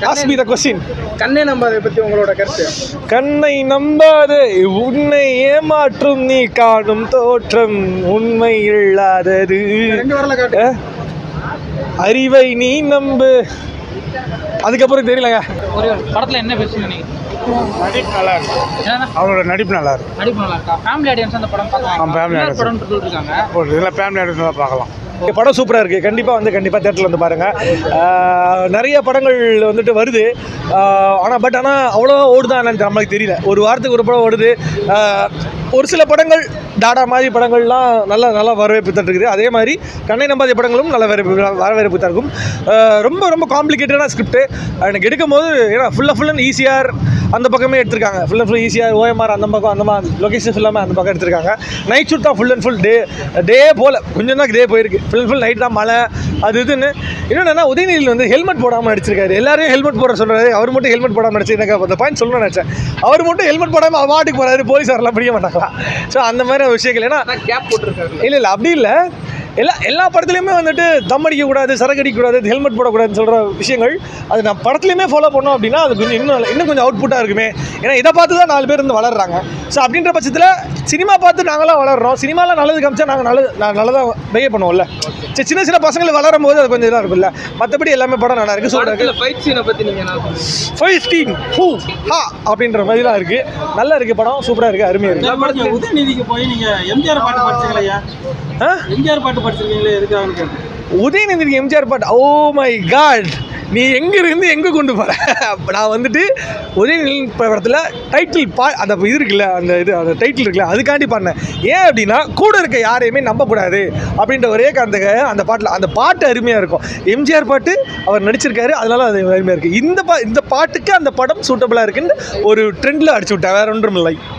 Ask me the question கண்ணே நம்பாதை பத்தி உங்களோட கருத்து கண்ணை நம்பாதே உன்னை ஏமாற்றும் நீ காணும் தோற்றம் உண்மை இல்லாதது ரெண்டு வரல காட்டு அஹ், அறிவை நீ நம்பு அதுக்கப்புறம் தெரியலங்க ஒரு படத்துல என்ன பெஸ்ட் நீங்க நடிப்பு நல்லா இருக்கு ஏன்னா அவரோட நடிப்பு நல்லா இருக்கு நடிப்பு நல்லா இருக்கா ஃபேமிலி ஆடியன்ஸ் அந்த படம் ஆ, family பார்க்கலாம் audience. படம் சொல்லிருக்காங்க ஒரு இதில் ஃபேமிலி எடுத்து தான் பார்க்கலாம் படம் சூப்பராக இருக்குது கண்டிப்பாக வந்து கண்டிப்பாக தேட்டரில் வந்து பாருங்கள் நிறைய படங்கள் வந்துட்டு வருது ஆனால் பட் ஆனால் அவ்வளோ ஓடுதான் என்னன்னு நம்மளுக்கு தெரியல ஒரு வாரத்துக்கு ஒரு படம் ஓடுது ஆஹ், ஒரு சில படங்கள் டாடா மாதிரி படங்கள்லாம் நல்ல நல்லா வரவேற்பு தட்டுருக்குது அதே மாதிரி கண்ணை நம்பாத படங்களும் நல்ல வரவேற்பு வரவேற்பு தருக்கும் ஆஹ், ரொம்ப ரொம்ப காம்ப்ளிகேட்டடான ஸ்கிரிப்ட் எனக்கு எடுக்கும் போது ஏன்னா ஃபுல்லாக ஃபுல் அண்ட் ஈஸியார் அந்த பக்கமே எடுத்திருக்காங்க ஃபுல் அண்ட் ஃபுல் ஈஸியாக ஓஎம்ஆர் அந்த பக்கம் அந்த மாதிரி லொகேஷன்ஸ் எல்லாமே அந்த பக்கம் எடுத்திருக்காங்க நைட் ஷூட் தான் full and full day day போல் கொஞ்சம் தான் டே போயிருக்கு ஃபுல் அண்ட் ஃபுல் நைட் தான் மழை அது இதுன்னு இன்னொன்று உதயநிதியில் வந்து ஹெல்மெட் போடாமல் நடிச்சிருக்காரு எல்லாரையும் ஹெல்மெட் போட சொல்கிறாரு அவர் மட்டும் ஹெல்மெட் போடாமல் நடிச்சு எனக்கு அந்த பாயிண்ட் சொல்லணும்னு நினச்சேன் அவர் மட்டும் ஹெல்மெட் போடாமல் அவர் மாட்டுக்கு போகிறாரு போலீஸ் வரலாம் பிடிக்க மாட்டாங்களா ஸோ அந்த மாதிரி ஒரு விஷயங்கள் ஏன்னா கேப் போட்டிருக்காரு இல்லை இல்லை அப்படி இல்லை எல்லா எல்லா படத்துலையுமே வந்துட்டு தம் அடிக்கக்கூடாது சரக்கு அடிக்கக்கூடாது ஹெல்மெட் போடக்கூடாதுன்னு சொல்கிற விஷயங்கள் அது நான் படத்துலையுமே ஃபாலோ பண்ணோம் அப்படின்னா அது கொஞ்சம் இன்னும் இன்னும் கொஞ்சம் அவுட்புட்டாக இருக்குமே ஏன்னா இதை பார்த்து தான் நாலு பேர் வந்து வளர்றாங்க ஸோ அப்படின்ற பட்சத்தில் சினிமா பார்த்து நாங்களாம் வளர்றோம் சினிமாவில் நல்லது காமிச்சா நாங்கள் நல்லது நான் நல்லதாக பிஹேவ் பண்ணுவோம்ல சரி சின்ன சின்ன பசங்களை வளரும் போது அது கொஞ்சம் இதாக இருக்கும்ல மற்றபடி எல்லாமே படம் நல்லா இருக்குது சூப்பராக இருக்குது படத்துல ஃபைட் சீனை பத்தி நீங்க என்ன சொல்றீங்க? ஃபைவ் டீம் ஹூ ஹா அப்படின்ற மாதிரி தான் இருக்குது நல்லா இருக்குது படம் சூப்பராக இருக்குது அருமையாக இருக்குது நீங்க உதயநிதிக்கு போய் நீங்க எம்ஜிஆர் பாட்டு படிச்சீங்களா ஆ எம்ஜிஆர் பாட்டு படிச்சிருக்கீங்களே எதுக்காகன்னு கேட்டேன் உதயநிதிக்கு எம்ஜிஆர் பாட்டு ஓ மை காட் நீ எங்க இருந்து எங்க கொண்டு போற நான் வந்துட்டு உதயநிதி படத்தில் டைட்டில் பா அந்த இது இருக்குல்ல அந்த இது அந்த டைட்டில் இருக்குல்ல அதுக்காண்டி பாடினேன் ஏன் அப்படின்னா கூட இருக்க யாரையுமே நம்பக்கூடாது அப்படின்ற ஒரே அந்த அந்த பாட்டில் அந்த பாட்டு அருமையாக இருக்கும் எம்ஜிஆர் பாட்டு அவர் நடிச்சிருக்காரு அதனால அது அருமையாக இருக்குது இந்த பா இந்த பாட்டுக்கு அந்த படம் சூட்டபுளாக இருக்குன்னு ஒரு ட்ரெண்டில் அடிச்சு விட்டேன் வேற ஒன்றும் இல்லை